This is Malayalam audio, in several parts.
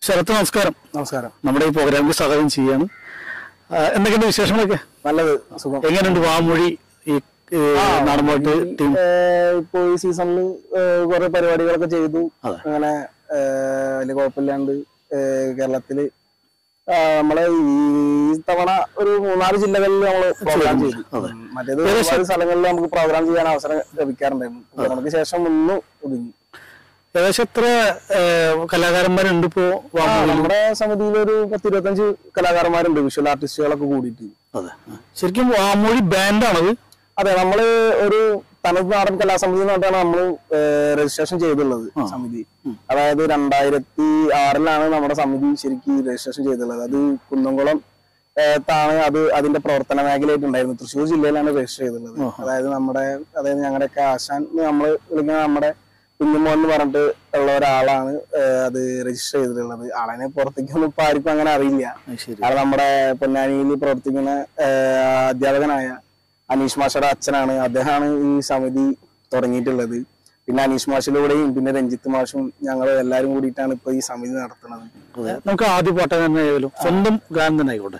ശരത്ത് നമസ്കാരം നമസ്കാരം നമ്മുടെ ഈ പ്രോഗ്രാമിൽ സ്വാഗതം ചെയ്യാണ് ആ, എന്തൊക്കെയുണ്ട് വിശേഷങ്ങളൊക്കെ നല്ലത് സുഖം എങ്ങനെയുണ്ട് വാമൊഴി ഈ ഈ നാടൻപാട്ട് ടീം ഏഹ് ഇപ്പൊ ഈ സീസണിൽ കുറെ പരിപാടികളൊക്കെ ചെയ്തു അതെ. അങ്ങനെ ഏഹ് വലിയ കുഴപ്പമില്ലാണ്ട് ഏഹ് കേരളത്തില് ആ, നമ്മളെ ഈ തവണ ഒരു മൂന്നാല് ജില്ലകളിൽ നമ്മൾ പ്രോഗ്രാം ചെയ്തു അതെ. ഉം. മറ്റേത് ഒരുപാട് സ്ഥലങ്ങളിൽ നമുക്ക് പ്രോഗ്രാം ചെയ്യാൻ അവസരം ലഭിക്കാറുണ്ടായിരുന്നു നമുക്ക് ശേഷം ഒന്ന് ഒതുങ്ങി ഏകദേശം എത്ര ഏ, കലാകാരന്മാരുണ്ട് ഇപ്പോ ആ, വാമൊഴി നമ്മുടെ സമിതിയിൽ ഒരു പത്ത് ഇരുപത്തഞ്ച് കലാകാരന്മാരുണ്ട് വിഷ്വൽ ആർട്ടിസ്റ്റുകളൊക്കെ കൂടിയിട്ട് അതെ ആ. ശരിക്കും വാമൊഴി ബാൻഡാണത് അതെ നമ്മള് ഒരു തനത് നാടൻ കലാസമിതി എന്ന് പറഞ്ഞാണ് നമ്മള് രജിസ്ട്രേഷൻ ചെയ്തിട്ടുള്ളത് സമിതി അതായത് രണ്ടായിരത്തി ആറിലാണ് നമ്മുടെ സമിതി ശരിക്കും രജിസ്ട്രേഷൻ ചെയ്തിട്ടുള്ളത് അത് കുന്നംകുളം ഏഹ്, ത്താണ് അത് അതിന്റെ പ്രവർത്തന മേഖലയായിട്ട് ഉണ്ടായിരുന്നു തൃശ്ശൂർ ജില്ലയിലാണ് രജിസ്റ്റർ ചെയ്തിട്ടുള്ളത് അതായത് നമ്മുടെ അതായത് ഞങ്ങളുടെയൊക്കെ ആശാൻ നമ്മൾ വിളിക്കുന്ന നമ്മുടെ കുഞ്ഞുമോൻ എന്ന് പറഞ്ഞിട്ട് ഉള്ള ഒരാളാണ് ഏഹ്, അത് രജിസ്റ്റർ ചെയ്തിട്ടുള്ളത് ആളെ പുറത്തേക്കൊന്നും ഇപ്പൊ ആർക്കും അങ്ങനെ അറിയില്ല അത് ശരി ആള് നമ്മുടെ പൊന്നാനിയിൽ പ്രവർത്തിക്കുന്ന ഏഹ്, അധ്യാപകനായ അനീഷ് മാഷയുടെ അച്ഛനാണ് അദ്ദേഹമാണ് ഈ സമിതി തുടങ്ങിയിട്ടുള്ളത് പിന്നെ അനീഷ് മാഷിലൂടെയും പിന്നെ രഞ്ജിത്ത് മാഷും ഞങ്ങൾ എല്ലാവരും കൂടിയിട്ടാണ് ഇപ്പൊ ഈ സമിതി നടത്തുന്നത് അതെ നമുക്ക് ആദ്യ പാട്ട് തന്നെ ആയാലും സ്വന്തം ഗാനം തന്നെ ആയിക്കോട്ടെ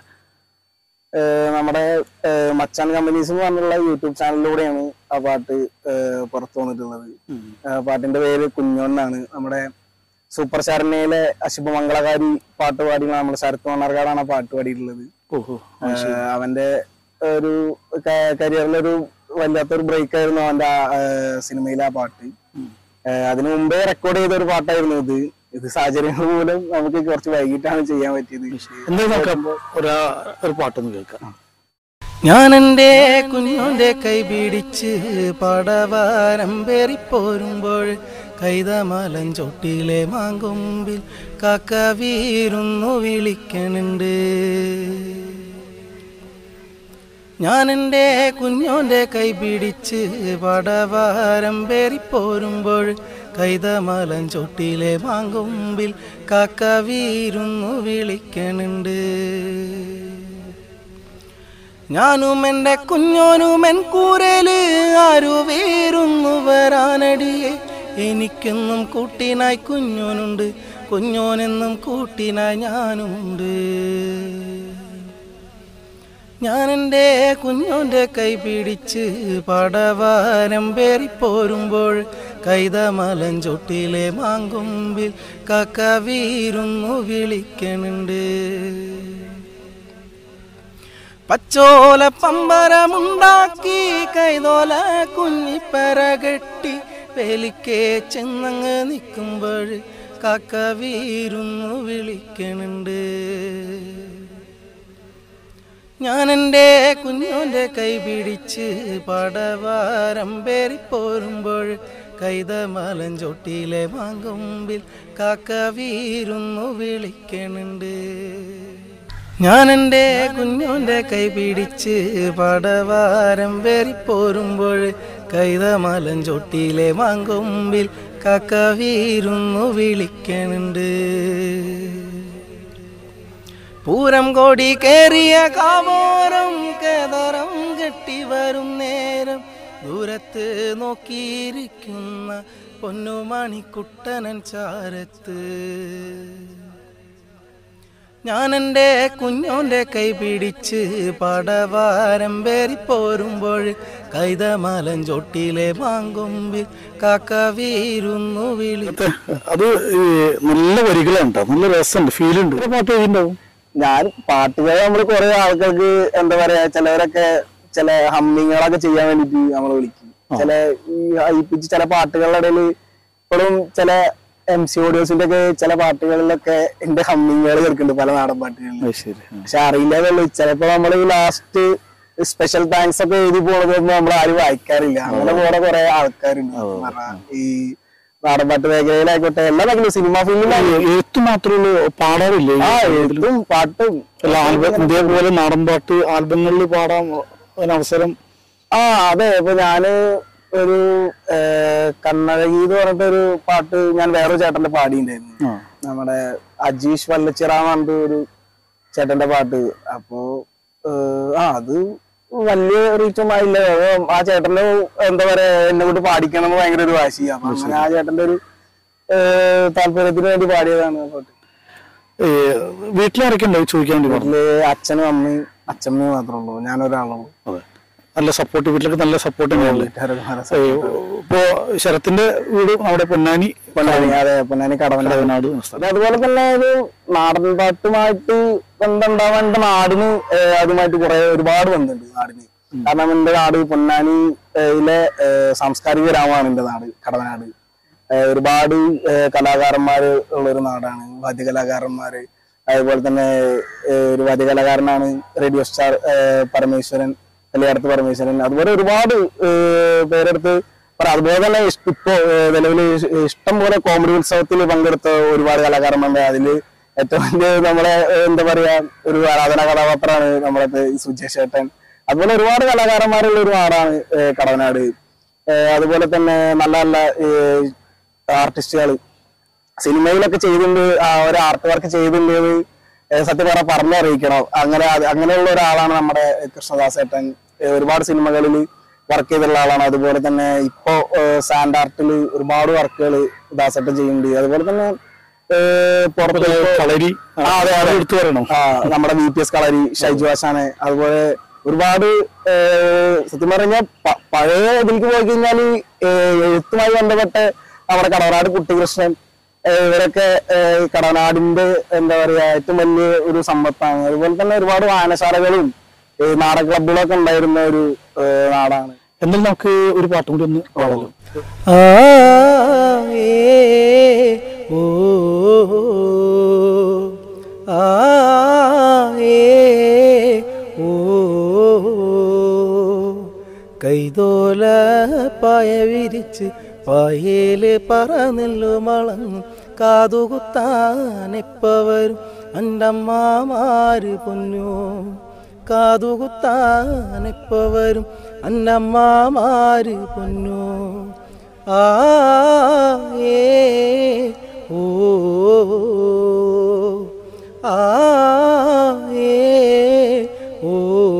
ഏഹ്, നമ്മുടെ ഏഹ്, മച്ചാൻ കമ്പനീസ് എന്ന് പറഞ്ഞുള്ള യൂട്യൂബ് ചാനലിലൂടെയാണ് ആ പാട്ട് ഏഹ്, പുറത്തു വന്നിട്ടുള്ളത് ആ പാട്ടിന്റെ പേര് കുഞ്ഞോന്നാണ് നമ്മുടെ സൂപ്പർ ശരണ്യയിലെ അശുഭമംഗളകാരി പാട്ട് പാടിയുള്ള നമ്മുടെ ശരത് മണ്ണാർക്കാടാണ് ആ പാട്ട് പാടിയിട്ടുള്ളത് ഓഹോ ഏഹ് അവന്റെ ഒരു കരിയറിലൊരു വല്ലാത്തൊരു ബ്രേക്ക് ആയിരുന്നു അവന്റെ ആ, ഏഹ് സിനിമയിലെ ആ പാട്ട് ഏഹ് അതിനു മുമ്പേ റെക്കോർഡ് ചെയ്ത ഒരു പാട്ടായിരുന്നു ഇത് ഇത് സാഹചര്യങ്ങൾ മൂലം നമുക്ക് കുറച്ച് വൈകിട്ടാണ് ചെയ്യാൻ പറ്റിയത് എന്തായാലും നോക്കാം ഒരാ ഒരു പാട്ടൊന്ന് കേൾക്കാം ഞാൻ എൻ്റെ കുഞ്ഞോന്റെ കൈ പിടിച്ച് പടവാരം പേറിപ്പോരുമ്പോൾ കൈതമലഞ്ചൊട്ടിയിലെ മാങ്കൊമ്പിൽ കാക്ക വീരുന്നു വിളിക്കണുണ്ട് ഞാൻ എൻ്റെ കുഞ്ഞോന്റെ കൈ പിടിച്ച് പടവാരം പേറിപ്പോരുമ്പോൾ കൈതമലഞ്ചൊട്ടിയിലെ മാങ്കൊമ്പിൽ കാക്ക വീരുന്നു വിളിക്കണുണ്ട് ഞാനും എൻ്റെ കുഞ്ഞോനും എൻ കൂരല് ആരു വേറുന്നു വരാനടിയെ എനിക്കെന്നും കൂട്ടിനായി കുഞ്ഞോനുണ്ട് കുഞ്ഞോനെന്നും കൂട്ടിനായി ഞാനുമുണ്ട് ഞാൻ എൻ്റെ കുഞ്ഞോൻ്റെ കൈ പിടിച്ച് പടവാരം പേറിപ്പോരുമ്പോൾ കൈതമലഞ്ചൊട്ടിയിലെ മാങ്കൊമ്പിൽ കക്ക വീരുന്നു വിളിക്കണുണ്ട് പച്ചോല പമ്പരമുണ്ടാക്കി കൈതോല കുഞ്ഞിപ്പര കെട്ടി വേലിക്കേ ചെന്നങ്ങ് നിൽക്കുമ്പോൾ കാക്ക വീരുന്നു വിളിക്കണുണ്ട് ഞാൻ എൻ്റെ കുഞ്ഞോൻ്റെ കൈ പിടിച്ച് പടവാരം പേറിപ്പോരുമ്പോൾ കൈതമലഞ്ചൊട്ടിയിലെ മാങ്കൊമ്പിൽ കാക്ക വീരുന്നു വിളിക്കണുണ്ട് ഞാൻ എൻ്റെ കുഞ്ഞോൻ്റെ കൈ പിടിച്ച് പടവാരം പേറിപ്പോരുമ്പോൾ കൈതമലഞ്ചൊട്ടിയിലെ മാങ്കൊമ്പിൽ കാക്ക വീരുന്നു വിളിക്കണുണ്ട് പൂരം കോടി കേറിയ കാവോരം കേദരം കെട്ടി വരും നേരം ദൂരത്ത് നോക്കിയിരിക്കുന്ന പൊന്നുമണിക്കുട്ടനൻ ചാരത്ത് ഞാൻ എൻ്റെ കുഞ്ഞോൻ്റെ കൈ പിടിച്ച് പടവാരം പേറിപ്പോരുമ്പോൾ കൈതമലഞ്ചൊട്ടിയിലെ മാങ്കൊമ്പിൽ കാക്ക വീരുന്നു വിളി അത് ഈ നല്ല വരികളാണ് ട്ടോ. നല്ല രസമുണ്ട് ഫീലുണ്ട് ഒരു പാട്ട് എഴുതിണ്ടാവും ഞാൻ പാട്ടുകൾ നമ്മൾ കുറെ ആൾക്കാർക്ക് എന്താ പറയാ ചിലവരൊക്കെ ചില ഹമ്മിങ്ങുകളൊക്കെ ചെയ്യാൻ വേണ്ടിട്ട് നമ്മൾ വിളിക്കും ചില ഈ ഹൈപ്പിച്ച് ചില പാട്ടുകളുടെ ഇടയിൽ ഇപ്പോഴും ചില എം സി ഓഡിയോസിന്റെ ഒക്കെ ചില പാട്ടുകളിലൊക്കെ എന്റെ ഹമ്മിങ്ങുകൾ കേൾക്കുന്നുണ്ട് പല നാടൻ പാട്ടുകളിലും അത് ശരി ആ. പക്ഷെ അറിയില്ലെന്നുള്ളൂ ചിലപ്പോ നമ്മൾ ലാസ്റ്റ് സ്പെഷ്യൽ താങ്ക്സ് ഒക്കെ എഴുതി പോണത് നമ്മൾ ആരും വായിക്കാറില്ല അങ്ങനെ പോണ കുറെ ആൾക്കാരുണ്ട് പറഞ്ഞാ ഈ നാടൻപാട്ട് മേഖലയിലായിക്കോട്ടെ എല്ലാ മേഖലയും സിനിമ ഫീൽഡിലായാലും എഴുത്ത് മാത്രമേ ഉള്ളൂ പാടാറില്ലേ ആ എഴുത്തും പാട്ടും അല്ല ആൽബം ഇതേപോലെ നാടൻ പാട്ട് ആൽബങ്ങളിൽ പാടാൻ ഒരു അവസരം ആ അതെ ഇപ്പൊ ഞാന് ഒരു ഏഹ്, കണ്ണഴകി എന്ന് പറഞ്ഞിട്ടൊരു പാട്ട് ഞാൻ വേറൊരു ചേട്ടന്റെ പാടിയിട്ടുണ്ടായിരുന്നു ആ. നമ്മുടെ അജീഷ് വല്ലച്ചിറ എന്ന് പറഞ്ഞിട്ട് ഒരു ചേട്ടന്റെ പാട്ട് അപ്പോ ഏഹ്, ആ അത് വലിയ റീച്ചൊന്നും ആയില്ല അത് ആ ചേട്ടന്റെ എന്താ പറയാ എന്നെ കൊണ്ട് പാടിക്കണം എന്ന് ഭയങ്കര ഒരു വാശി അപ്പൊ അങ്ങനെ ആ ചേട്ടന്റെ ഒരു ഏഹ്, താല്പര്യത്തിന് വേണ്ടി പാടിയതാണ് ആ പാട്ട് ഏ, വീട്ടിലാരൊക്കെ ഉണ്ടാവും ചോദിക്കാൻ വേണ്ടി പറഞ്ഞു വീട്ടില് അച്ഛനും അമ്മയും അച്ഛമ്മയും മാത്രമേ ഉള്ളൂ ഞാനൊരാളുള്ളൂ അതെ നല്ല സപ്പോർട്ട് വീട്ടിലൊക്കെ നല്ല സപ്പോർട്ട് തന്നെയല്ലേ വീട്ടുകാരൊക്കെ നല്ല ഏ, ഇപ്പോ ശരത്തിന്റെ വീട് നമ്മുടെ പൊന്നാനി പൊന്നാനി അതെ പൊന്നാനി കടവന്റെ കടവനാട് എന്ന സ്ഥലം അത് അതുപോലെ തന്നെ ഒരു നാടൻ പാട്ടുമായിട്ട് ബന്ധമുണ്ടാവാൻ എന്റെ നാടിന് ഏഹ് അതുമായിട്ട് കുറെ ഒരുപാട് ബന്ധമുണ്ട് നാടിന് കാരണം എന്റെ നാട് പൊന്നാനിയിലെ ഏഹ് സാംസ്കാരിക ഗ്രാമമാണ് എന്റെ നാട് കടവനാട് ഏഹ് ഒരുപാട് ഏഹ് കലാകാരന്മാര് ഉള്ളൊരു നാടാണ് വാദ്യകലാകാരന്മാര് അതുപോലെ തന്നെ ഏഹ് ഒരു വാദ്യകലാകാരനാണ് റേഡിയോ സ്റ്റാർ ഏഹ് പരമേശ്വരൻ കല്യാടത്ത് പരമേശ്വരൻ അതുപോലെ ഒരുപാട് ഏഹ് പേരെടുത്ത് പറയാം അതുപോലെ തന്നെ ഇഷ്- ഇപ്പോ നിലവിൽ ഇഷ്ടം പോലെ കോമഡി ഉത്സവത്തിൽ പങ്കെടുത്ത ഒരുപാട് കലാകാരന്മാരുണ്ട് അതില് ഏറ്റവും വലിയ നമ്മളെ ഏഹ് എന്താ പറയാ ഒരു ആരാധന കഥാപാത്രമാണ് നമ്മളെ സുജേഷ് ചേട്ടൻ അതുപോലെ ഒരുപാട് കലാകാരന്മാരുള്ള ഒരു നാടാണ് ഏഹ് കടവനാട് ഏഹ് അതുപോലെ തന്നെ നല്ല നല്ല ആർട്ടിസ്റ്റുകൾ സിനിമയിലൊക്കെ ചെയ്തിട്ടുണ്ട് ആ ഒരു ആർട്ട് വർക്ക് ചെയ്തിട്ടുണ്ട് എന്ന്, ഏഹ് സത്യം പറഞ്ഞാൽ പറഞ്ഞറിയിക്കണം അങ്ങനെ അത് അങ്ങനെയുള്ള ഒരാളാണ് നമ്മുടെ കൃഷ്ണദാസ് ഏട്ടൻ ഏഹ് ഒരുപാട് സിനിമകളിൽ വർക്ക് ചെയ്തിട്ടുള്ള ആളാണ് അതുപോലെ തന്നെ ഇപ്പോ സാൻഡ് ആർട്ടിൽ ഒരുപാട് വർക്കുകൾ ദാസേട്ടൻ ചെയ്യുന്നുണ്ട് അതുപോലെ തന്നെ ഏഹ് പുറത്ത് കളരി ആ, അതെ, അതെ. എടുത്തു വരണം ആ നമ്മുടെ V P S Kalari Shaiju ആശാന് അതുപോലെ ഒരുപാട് ഏഹ്, സത്യം പറഞ്ഞാൽ പ- പഴയ ഇതിലേക്ക് പോയി കഴിഞ്ഞാൽ എഴുത്തുമായി ബന്ധപ്പെട്ട് നമ്മുടെ കടവനാട് കുട്ടികൃഷ്ണൻ ഏഹ്, ഇവരൊക്കെ ഏഹ്, കടവനാടിന്റെ എന്താ പറയാ ഏറ്റവും വലിയ ഒരു സമ്പത്താണ് അതുപോലെ തന്നെ ഒരുപാട് വായനശാലകളും ഏഹ്, നാടക ക്ലബുകളൊക്കെ ഉണ്ടായിരുന്ന ഒരു ഏഹ്, നാടാണ് എന്നാൽ നമുക്ക് ഒരു പാട്ടും കൂടി ഒന്ന് പാടാലോ ആ ഏ ഓ ആ ഏ ഓ കൈതോല പായ വിരിച്ച് പായേല് പറന്നില്ലു മളങ്ങും കാതുകുത്താനെപ്പവരും അൻ്റമ്മമാര് പൊന്നു കാതുകുത്താനെപ്പവരും അന്നമ്മമാര് പൊന്നു ആ ഏ ഓ ആ ഏ ഓ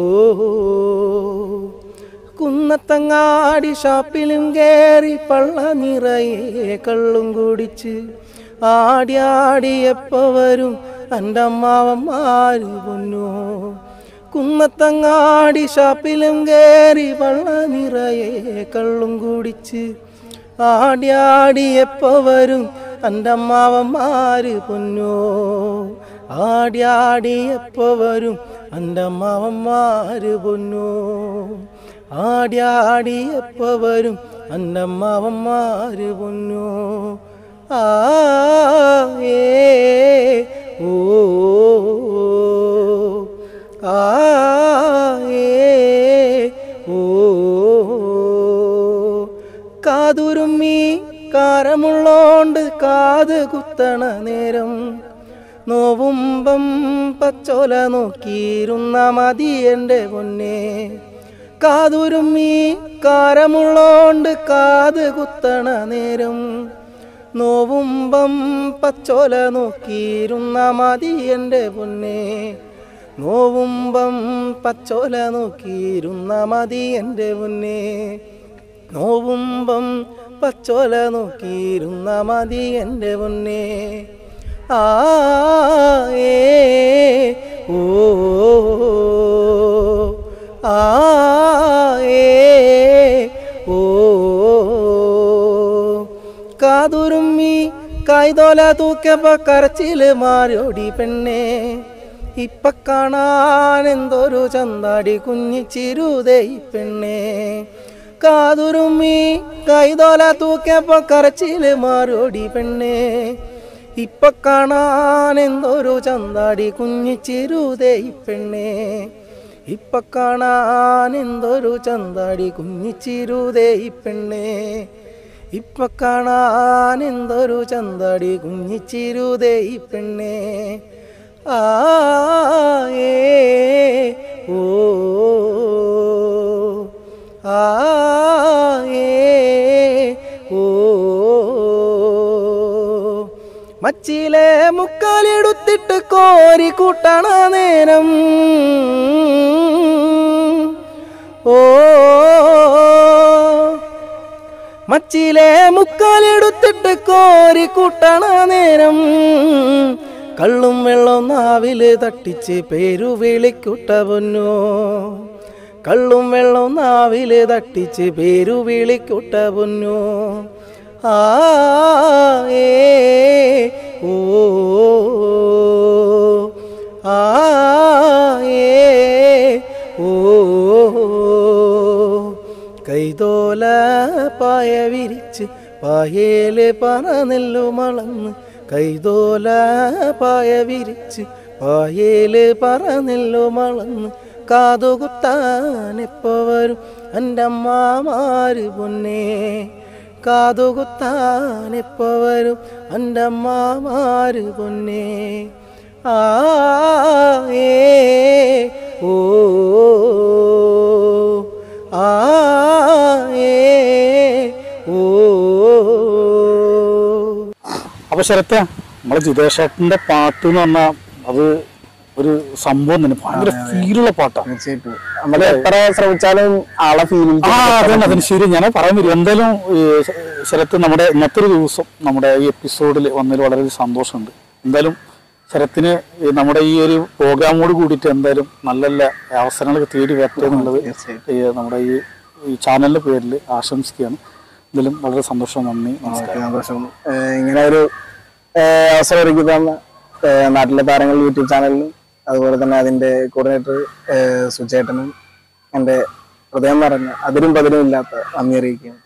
കുന്നത്തങ്ങാടി ഷാപ്പിലും കയറി പള്ള നിറയെ കള്ളും കുടിച്ച് ആടി ആടി എപ്പോ വരും എൻ്റെ അമ്മാവന്മാര് പൊന്നു കുന്നത്തങ്ങാടി ഷാപ്പിലും കയറി പള്ള നിറയെ കള്ളും കുടിച്ച് ആടി ആടി എപ്പോ വരും എൻ്റെ അമ്മാവന്മാര് പൊന്നു ആടി ആടി എപ്പോ വരും എൻ്റെ അമ്മാവന്മാര് പൊന്നു ആടി ആടി എപ്പോ വരും എൻ്റെ അമ്മാവന്മാര് പൊന്നു ആ ഏ ഓ ആ ഏ ഓ കാതുരുമ്മി കാരമുള്ളോണ്ട് കാത് കുത്തണ നേരം നോവുമ്പം പച്ചോല നോക്കിയിരുന്ന മതി എൻ്റെ പൊന്നെ കാതുരുമ്മി കാരമുള്ളോണ്ട് കാത് കുത്തണ നേരം നോവുമ്പം പച്ചോല നോക്കിയിരുന്ന മതി എൻ്റെ പൊന്നെ നോവുമ്പം പച്ചോല നോക്കിയിരുന്ന മതി എൻ്റെ പൊന്നെ നോവുമ്പം പച്ചോല നോക്കിയിരുന്ന മതി എൻ്റെ പൊന്നെ ആ ഏ ഓ ആ ഏ ഓ കാതുരുമ്മി കായ്തോല തൂക്കപ്പ കരച്ചില് മാറിയോടി പെണ്ണെ ഇപ്പ കാണാൻ എന്തൊരു ചന്താടി കുഞ്ഞിച്ചിരുതേ ഈ പെണ്ണെ കാതുരുമ്മി കൈതോല തൂക്കപ്പ കരച്ചില് മാറിയോടി പെണ്ണെ ഇപ്പ കാണാൻ എന്തൊരു ചന്താടി കുഞ്ഞിച്ചിരുതേ ഈ പെണ്ണെ ഇപ്പ കാണാൻ എന്തൊരു ചന്താടി കുഞ്ഞിച്ചിരുതേ ഈ പെണ്ണെ ഇപ്പ കാണാൻ എന്തൊരു ചന്താടി കുഞ്ഞിച്ചിരുതേ ഈ പെണ്ണെ ആ ഏ ഓ ആ ഏ ഓ മച്ചിലെ മുക്കാലെടുത്തിട്ട് കോരി കൂട്ടണ നേരം ഓ മച്ചിലെ മുക്കാലെടുത്തിട്ട് കോരി കൂട്ടണ നേരം കള്ളും വെള്ളം നാവില് തട്ടിച്ച് പേരു വിളിക്കുട്ട പൊന്നോ കള്ളും വെള്ളം നാവില് തട്ടിച്ച് പേരു വിളിക്കുട്ട പൊന്നോ ആ ഏ ഓ ആ ഏ ഓ കൈതോല പായ വിരിച്ച് പായേല് പറനെല്ലു മളന്ന് കൈതോല പായ വിരിച്ച് പായേല് പറനെല്ലു മളന്ന് കാതുകുത്താൻ എപ്പോ വരും എൻ്റെ അമ്മമാര് പൊന്നേ കാതുകുത്താൻ എപ്പോ വരും എൻ്റെ അമ്മമാര് പൊന്നേ ആ ഏ ഓ ആ ഏ ഓ അപ്പൊ ശരത്തെ നമ്മളെ ജിതേഷേട്ടന്റെ പാട്ട് എന്ന് പറഞ്ഞാൽ അത് ഒരു സംഭവം തന്നെ ഭയങ്കര ഫീലുള്ള പാട്ടാണ് തീർച്ചയായിട്ടും നമ്മൾ എത്ര ശ്രമിച്ചാലും ആളെ ഫീലിംഗ് ആ അതന്നെ അതിന് ശരി ഞാൻ പറയാൻ വരും എന്തായാലും ഈ ശ- ശരത്ത് നമ്മുടെ ഇന്നത്തെ ഒരു ദിവസം നമ്മുടെ ഈ എപ്പിസോഡിൽ വന്നതിൽ വളരെ സന്തോഷമുണ്ട് എന്തായാലും ശരത്തിന് ഈ നമ്മുടെ ഈ ഒരു പ്രോഗ്രാമോട് കൂടിയിട്ട് എന്തായാലും നല്ല നല്ല അവസരങ്ങൾ തേടി വരട്ടെ എന്നുള്ളത് തീർച്ചയായിട്ടും. ഈ നമ്മുടെ ഈ ഈ ചാനലിന്റെ പേരിൽ ആശംസിക്കുകയാണ് എന്തായാലും വളരെ സന്തോഷം നന്ദി നമസ്കാരം ഓക്കേ, സന്തോഷം ഏഹ് ഇങ്ങനെ ഒരു ഏഹ് അവസരം ഒരുക്കി തന്ന ഏഹ് നാട്ടിലെ താരങ്ങൾ യൂട്യൂബ് ചാനലിലും അതുപോലെ തന്നെ അതിന്റെ കോർഡിനേറ്റർ സുചേട്ടനും എൻ്റെ ഹൃദയം നിറഞ്ഞ അതിരും പതിരും ഇല്ലാത്ത നന്ദി അറിയിക്കുകയാണ്